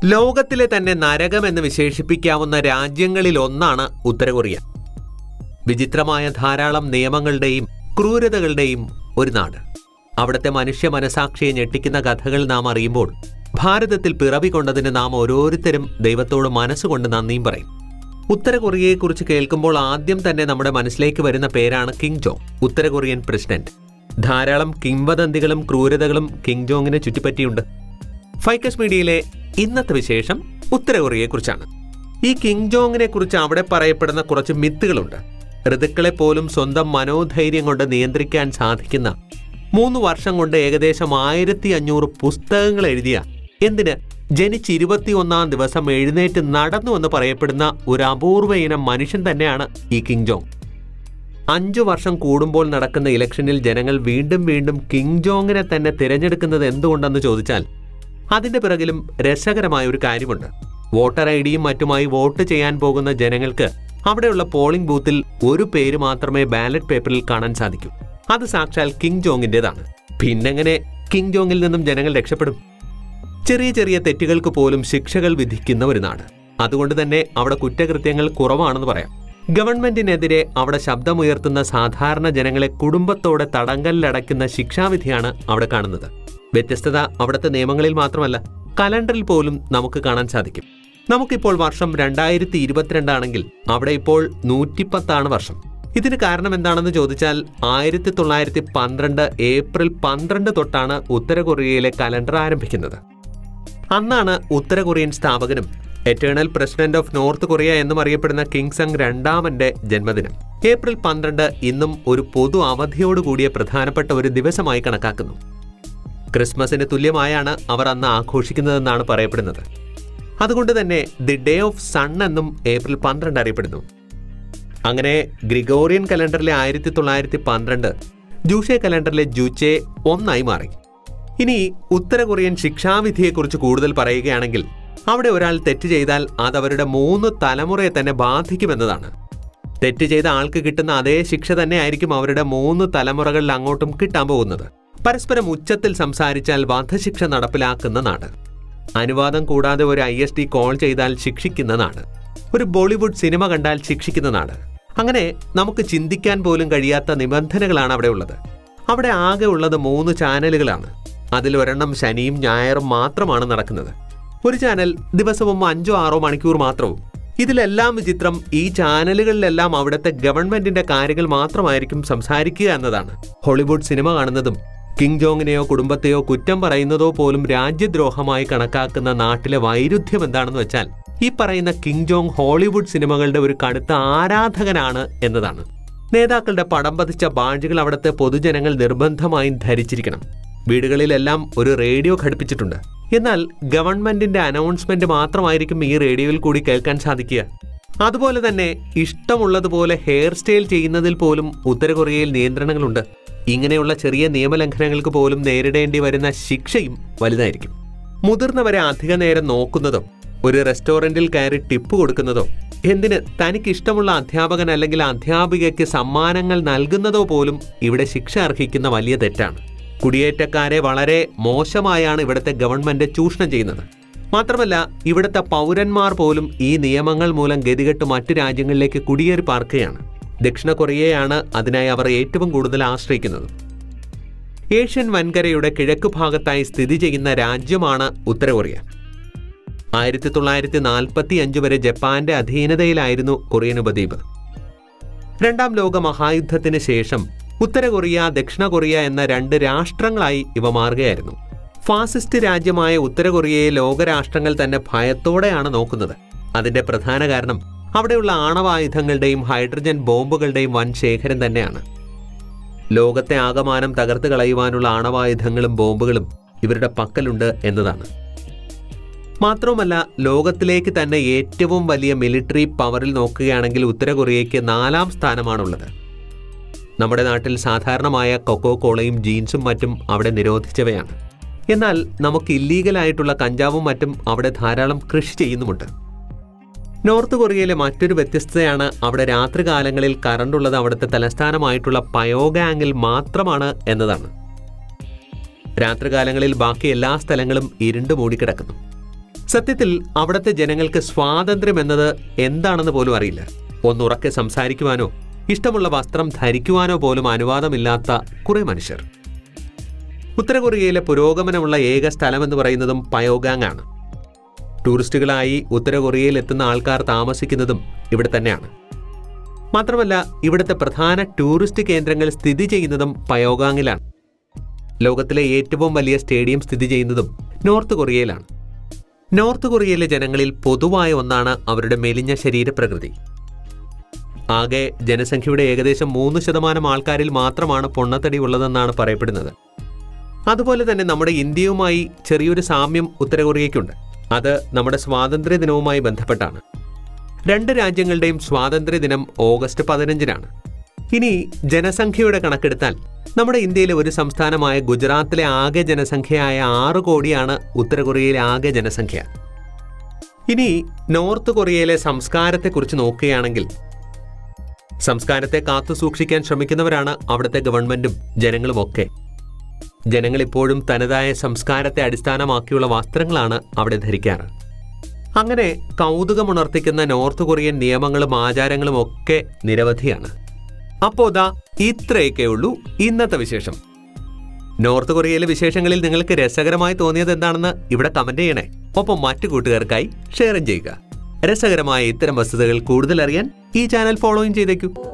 ലോകത്തിലെ തന്നെ നരകമെന്ന് വിശേഷിപ്പിക്കാവുന്ന രാജ്യങ്ങളിൽ ഒന്നാണ് ഉത്തര കൊറിയ വിചിത്രമായ ധാരാളം നിയമങ്ങളുടെയും ക്രൂരതകളുടെയും ഒരു നാട് അവിടുത്തെ മനുഷ്യ മനസാക്ഷിയെ ഞെട്ടിക്കുന്ന കഥകൾ നാം അറിയുമ്പോൾ ഭാരതത്തിൽ പിറവി കൊണ്ടതിന് നാം ഓരോരുത്തരും ദൈവത്തോട് മനസ്സുകൊണ്ട് നന്ദിയും പറയും ഉത്തര കൊറിയയെക്കുറിച്ച് കേൾക്കുമ്പോൾ ആദ്യം തന്നെ നമ്മുടെ മനസ്സിലേക്ക് വരുന്ന പേരാണ് കിങ് ജോങ് ഉത്തര കൊറിയൻ പ്രസിഡന്റ് ധാരാളം കിംവദന്തികളും ക്രൂരതകളും കിങ് ജോങ്ങിനെ ചുറ്റിപ്പറ്റിയുണ്ട് ഫൈക്കസ് മീഡിയയിലെ ഇന്നത്തെ വിശേഷം ഉത്തര കൊറിയയെക്കുറിച്ചാണ് ഈ കിങ് ജോങ്ങിനെ കുറിച്ച് അവിടെ പറയപ്പെടുന്ന കുറച്ച് മിത്തുകളുണ്ട് ഋതുക്കളെ പോലും സ്വന്തം മനോധൈര്യം കൊണ്ട് നിയന്ത്രിക്കാൻ സാധിക്കുന്ന മൂന്ന് വർഷം കൊണ്ട് ഏകദേശം ആയിരത്തി അഞ്ഞൂറ് പുസ്തകങ്ങൾ എഴുതിയ എന്തിന് ജനിച്ച് ഇരുപത്തിയൊന്നാം ദിവസം എഴുന്നേറ്റ് നടന്നു എന്ന് പറയപ്പെടുന്ന ഒരു അപൂർവ ഇനം മനുഷ്യൻ തന്നെയാണ് ഈ കിങ് ജോങ് അഞ്ചു വർഷം കൂടുമ്പോൾ നടക്കുന്ന ഇലക്ഷനിൽ ജനങ്ങൾ വീണ്ടും വീണ്ടും കിങ് ജോങ്ങിനെ തന്നെ തിരഞ്ഞെടുക്കുന്നത് എന്തുകൊണ്ടെന്ന് ചോദിച്ചാൽ അതിന്റെ പിറകിലും രസകരമായ ഒരു കാര്യമുണ്ട് വോട്ടർ ഐ ഡിയും മറ്റുമായി വോട്ട് ചെയ്യാൻ പോകുന്ന ജനങ്ങൾക്ക് അവിടെയുള്ള പോളിംഗ് ബൂത്തിൽ ഒരു പേര് മാത്രമേ ബാലറ്റ് പേപ്പറിൽ കാണാൻ സാധിക്കൂ അത് സാക്ഷാൽ കിങ് ജോങ്ങിന്റേതാണ് പിന്നെങ്ങനെ കിങ് ജോങ്ങിൽ നിന്നും ജനങ്ങൾ രക്ഷപ്പെടും ചെറിയ ചെറിയ തെറ്റുകൾക്ക് പോലും ശിക്ഷകൾ വിധിക്കുന്ന ഒരു നാട് അതുകൊണ്ട് തന്നെ അവിടെ കുറ്റകൃത്യങ്ങൾ കുറവാണെന്ന് പറയാം ഗവൺമെന്റിനെതിരെ അവിടെ ശബ്ദമുയർത്തുന്ന സാധാരണ ജനങ്ങളെ കുടുംബത്തോടെ തടങ്കലിലടയ്ക്കുന്ന ശിക്ഷാവിധിയാണ് അവിടെ കാണുന്നത് വ്യത്യസ്തത അവിടുത്തെ നിയമങ്ങളിൽ മാത്രമല്ല കലണ്ടറിൽ പോലും നമുക്ക് കാണാൻ സാധിക്കും നമുക്കിപ്പോൾ വർഷം രണ്ടായിരത്തി ഇരുപത്തിരണ്ടാണെങ്കിൽ അവിടെ ഇപ്പോൾ നൂറ്റിപ്പത്താണ് വർഷം ഇതിന് കാരണം എന്താണെന്ന് ചോദിച്ചാൽ ആയിരത്തി തൊള്ളായിരത്തി പന്ത്രണ്ട് ഏപ്രിൽ പന്ത്രണ്ട് തൊട്ടാണ് ഉത്തര കൊറിയയിലെ കലണ്ടർ ആരംഭിക്കുന്നത് അന്നാണ് ഉത്തര കൊറിയൻ സ്ഥാപകനും eternal president of North Korea എന്നും അറിയപ്പെടുന്ന കിങ് സങ് രണ്ടാമന്റെ ജന്മദിനം ഏപ്രിൽ പന്ത്രണ്ട് ഇന്നും ഒരു പൊതു അവധിയോടുകൂടിയ പ്രധാനപ്പെട്ട ഒരു ദിവസമായി കണക്കാക്കുന്നു ക്രിസ്മസിന് തുല്യമായാണ് അവർ അന്ന് ആഘോഷിക്കുന്നതെന്നാണ് പറയപ്പെടുന്നത് അതുകൊണ്ട് തന്നെ ദി ഡേ ഓഫ് സൺ എന്നും ഏപ്രിൽ പന്ത്രണ്ട് അറിയപ്പെടുന്നു അങ്ങനെ ഗ്രിഗോറിയൻ കലണ്ടറിലെ ആയിരത്തി തൊള്ളായിരത്തി പന്ത്രണ്ട് ജൂഷെ കലണ്ടറിലെ ജൂച്ചെ ഒന്നായി മാറി ഇനി ഉത്തര കൊറിയൻ ശിക്ഷാവിധിയെക്കുറിച്ച് കൂടുതൽ പറയുകയാണെങ്കിൽ അവിടെ ഒരാൾ തെറ്റ് ചെയ്താൽ അത് അവരുടെ മൂന്ന് തലമുറയെ തന്നെ ബാധിക്കുമെന്നതാണ് തെറ്റ് ചെയ്ത ആൾക്ക് കിട്ടുന്ന അതേ ശിക്ഷ തന്നെ ആയിരിക്കും അവരുടെ മൂന്ന് തലമുറകളിൽ അങ്ങോട്ടും കിട്ടാൻ പോകുന്നത് പരസ്പരം ഉച്ചത്തിൽ സംസാരിച്ചാൽ വധശിക്ഷ നടപ്പിലാക്കുന്ന നാട് അനുവാദം കൂടാതെ ഒരു ഐ എസ് ഡി കോൾ ചെയ്താൽ ശിക്ഷിക്കുന്ന നാട് ഒരു ബോളിവുഡ് സിനിമ കണ്ടാൽ ശിക്ഷിക്കുന്ന നാട് അങ്ങനെ നമുക്ക് ചിന്തിക്കാൻ പോലും കഴിയാത്ത നിബന്ധനകളാണ് അവിടെ ഉള്ളത് അവിടെ ആകെ ഉള്ളത് മൂന്ന് ചാനലുകളാണ് അതിൽ ഒരെണ്ണം ശനിയും ഞായറും മാത്രമാണ് നടക്കുന്നത് ഒരു ചാനൽ ദിവസവും അഞ്ചോ ആറോ മണിക്കൂർ മാത്രവും ഇതിലെല്ലാം വിചിത്രം ഈ ചാനലുകളിലെല്ലാം അവിടുത്തെ ഗവൺമെന്റിന്റെ കാര്യങ്ങൾ മാത്രമായിരിക്കും സംസാരിക്കുക എന്നതാണ് ഹോളിവുഡ് സിനിമ കാണുന്നതും കിങ് ജോങ്ങിനെയോ കുടുംബത്തെയോ കുറ്റം പറയുന്നതോ പോലും രാജ്യദ്രോഹമായി കണക്കാക്കുന്ന നാട്ടിലെ വൈരുദ്ധ്യം എന്താണെന്ന് വെച്ചാൽ ഈ പറയുന്ന കിങ് ജോങ് ഹോളിവുഡ് സിനിമകളുടെ ഒരു കടുത്ത ആരാധകനാണ് എന്നതാണ് നേതാക്കളുടെ പടം പതിച്ച ബാഡ്ജുകൾ അവിടുത്തെ പൊതുജനങ്ങൾ നിർബന്ധമായും ധരിച്ചിരിക്കണം വീടുകളിലെല്ലാം ഒരു റേഡിയോ ഘടിപ്പിച്ചിട്ടുണ്ട് എന്നാൽ ഗവൺമെന്റിന്റെ അനൗൺസ്മെന്റ് മാത്രമായിരിക്കും ഈ റേഡിയോയിൽ കൂടി കേൾക്കാൻ സാധിക്കുക അതുപോലെ തന്നെ ഇഷ്ടമുള്ളതുപോലെ ഹെയർ സ്റ്റൈൽ ചെയ്യുന്നതിൽ പോലും ഉത്തര കൊറിയയിൽ നിയന്ത്രണങ്ങളുണ്ട് ഇങ്ങനെയുള്ള ചെറിയ നിയമലംഘനങ്ങൾക്ക് പോലും നേരിടേണ്ടി വരുന്ന ശിക്ഷയും വലുതായിരിക്കും മുതിർന്നവരെ അധിക നേരം നോക്കുന്നതോ ഒരു റെസ്റ്റോറന്റിൽ കയറി ടിപ്പ് കൊടുക്കുന്നതോ എന്തിന് തനിക്ക് ഇഷ്ടമുള്ള അധ്യാപകൻ അല്ലെങ്കിൽ അധ്യാപികയ്ക്ക് സമ്മാനങ്ങൾ നൽകുന്നതോ പോലും ഇവിടെ ശിക്ഷ അർഹിക്കുന്ന വലിയ തെറ്റാണ് കുടിയേറ്റക്കാരെ വളരെ മോശമായാണ് ഇവിടുത്തെ ഗവൺമെന്റ് ചൂഷണം ചെയ്യുന്നത് മാത്രമല്ല ഇവിടുത്തെ പൗരന്മാർ പോലും ഈ നിയമങ്ങൾ മൂലം ഗതികെട്ട് മറ്റു രാജ്യങ്ങളിലേക്ക് കുടിയേറി പാർക്കുകയാണ് ദക്ഷിണ കൊറിയയാണ് അതിനായി അവർ ഏറ്റവും കൂടുതൽ ആശ്രയിക്കുന്നത് ഏഷ്യൻ വൻകരയുടെ കിഴക്ക് ഭാഗത്തായി സ്ഥിതി ചെയ്യുന്ന രാജ്യമാണ് ഉത്തര കൊറിയ ആയിരത്തി തൊള്ളായിരത്തി നാൽപ്പത്തി അഞ്ച് വരെ ജപ്പാന്റെ അധീനതയിലായിരുന്നു കൊറിയൻ ഉപദ്വീപ് രണ്ടാം ലോക മഹായുദ്ധത്തിന് ശേഷം ഉത്തര കൊറിയ ദക്ഷിണ കൊറിയ എന്ന രണ്ട് രാഷ്ട്രങ്ങളായി ഇവ മാറുകയായിരുന്നു ഫാസിസ്റ്റ് രാജ്യമായ ഉത്തര കൊറിയയെ ലോകരാഷ്ട്രങ്ങൾ തന്നെ ഭയത്തോടെയാണ് നോക്കുന്നത് അതിന്റെ പ്രധാന കാരണം അവിടെയുള്ള ആണവായുധങ്ങളുടെയും ഹൈഡ്രജൻ ബോംബുകളുടെയും വൻ ശേഖരം തന്നെയാണ് ലോകത്തെ ആകമാനം തകർത്ത് കളയുവാനുള്ള ആണവായുധങ്ങളും ബോംബുകളും ഇവരുടെ പക്കലുണ്ട് എന്നതാണ് മാത്രവുമല്ല ലോകത്തിലേക്ക് തന്നെ ഏറ്റവും വലിയ മിലിറ്ററി പവറിൽ നോക്കുകയാണെങ്കിൽ ഉത്തര കൊറിയയ്ക്ക് നാലാം സ്ഥാനമാണുള്ളത് നമ്മുടെ നാട്ടിൽ സാധാരണമായ കൊക്കോ കോളയും ജീൻസും മറ്റും അവിടെ നിരോധിച്ചവയാണ് എന്നാൽ നമുക്ക് ഇല്ലീഗലായിട്ടുള്ള കഞ്ചാവും മറ്റും അവിടെ ധാരാളം കൃഷി ചെയ്യുന്നുമുണ്ട് നോർത്ത് കൊറിയയിലെ മറ്റൊരു വ്യത്യസ്തതയാണ് അവിടെ രാത്രികാലങ്ങളിൽ കറണ്ടുള്ളത് അവിടുത്തെ തലസ്ഥാനമായിട്ടുള്ള പയോഗാങ്ങിൽ മാത്രമാണ് എന്നതാണ് രാത്രികാലങ്ങളിൽ ബാക്കി എല്ലാ സ്ഥലങ്ങളും ഇരുണ്ടു മൂടിക്കിടക്കുന്നു സത്യത്തിൽ അവിടുത്തെ ജനങ്ങൾക്ക് സ്വാതന്ത്ര്യം എന്നത് എന്താണെന്ന് പോലും അറിയില്ല ഒന്നുറക്കെ സംസാരിക്കുവാനോ ഇഷ്ടമുള്ള വസ്ത്രം ധരിക്കുവാനോ പോലും അനുവാദമില്ലാത്ത കുറെ മനുഷ്യർ ഉത്തര കൊറിയയിലെ പുരോഗമനമുള്ള ഏക സ്ഥലമെന്ന് പറയുന്നതും പയോഗാങ് ആണ് ടൂറിസ്റ്റുകളായി ഉത്തര കൊറിയയിൽ എത്തുന്ന ആൾക്കാർ താമസിക്കുന്നതും ഇവിടെ തന്നെയാണ് മാത്രമല്ല ഇവിടുത്തെ പ്രധാന ടൂറിസ്റ്റ് കേന്ദ്രങ്ങൾ സ്ഥിതി ചെയ്യുന്നതും പയോഗാങ്ങിലാണ് ലോകത്തിലെ ഏറ്റവും വലിയ സ്റ്റേഡിയം സ്ഥിതി ചെയ്യുന്നതും നോർത്ത് കൊറിയയിലാണ് നോർത്ത് കൊറിയയിലെ ജനങ്ങളിൽ പൊതുവായ ഒന്നാണ് അവരുടെ മെലിഞ്ഞ ശരീരപ്രകൃതി ആകെ ജനസംഖ്യയുടെ ഏകദേശം മൂന്ന് ശതമാനം ആൾക്കാരിൽ മാത്രമാണ് പൊണ്ണത്തടി ഉള്ളതെന്നാണ് പറയപ്പെടുന്നത് അതുപോലെ തന്നെ നമ്മുടെ ഇന്ത്യയുമായി ചെറിയൊരു സാമ്യം ഉത്തര കൊറിയയ്ക്കുണ്ട് അത് നമ്മുടെ സ്വാതന്ത്ര്യ ദിനവുമായി ബന്ധപ്പെട്ടാണ് രണ്ട് രാജ്യങ്ങളുടെയും സ്വാതന്ത്ര്യ ദിനം ഓഗസ്റ്റ് പതിനഞ്ചിനാണ് ഇനി ജനസംഖ്യയുടെ കണക്കെടുത്താൽ നമ്മുടെ ഇന്ത്യയിലെ ഒരു സംസ്ഥാനമായ ഗുജറാത്തിലെ ആകെ ജനസംഖ്യയായ ആറ് കോടിയാണ് ഉത്തര കൊറിയയിലെ ആകെ ജനസംഖ്യ ഇനി നോർത്ത് കൊറിയയിലെ സംസ്കാരത്തെക്കുറിച്ച് നോക്കുകയാണെങ്കിൽ സംസ്കാരത്തെ കാത്തു സൂക്ഷിക്കാൻ ശ്രമിക്കുന്നവരാണ് അവിടുത്തെ ഗവൺമെന്റും ജനങ്ങളുമൊക്കെ ജനങ്ങൾ ഇപ്പോഴും തനതായ സംസ്കാരത്തെ അടിസ്ഥാനമാക്കിയുള്ള വസ്ത്രങ്ങളാണ് അവിടെ ധരിക്കാറ് അങ്ങനെ കൗതുകമുണർത്തിക്കുന്ന നോർത്ത് കൊറിയൻ നിയമങ്ങളും ആചാരങ്ങളും ഒക്കെ നിരവധിയാണ് അപ്പോ ദാ ഇത്രയൊക്കെ ഉള്ളൂ ഇന്നത്തെ വിശേഷം നോർത്ത് കൊറിയയിലെ വിശേഷങ്ങളിൽ നിങ്ങൾക്ക് രസകരമായി തോന്നിയത് എന്താണെന്ന് ഇവിടെ കമന്റ് ചെയ്യണേ ഒപ്പം മറ്റു കൂട്ടുകാർക്കായി ഷെയറും ചെയ്യുക രസകരമായ ഇത്തരം വസ്തുതകൾ കൂടുതൽ അറിയാൻ ഈ ചാനൽ ഫോളോയും ചെയ്തേക്കൂ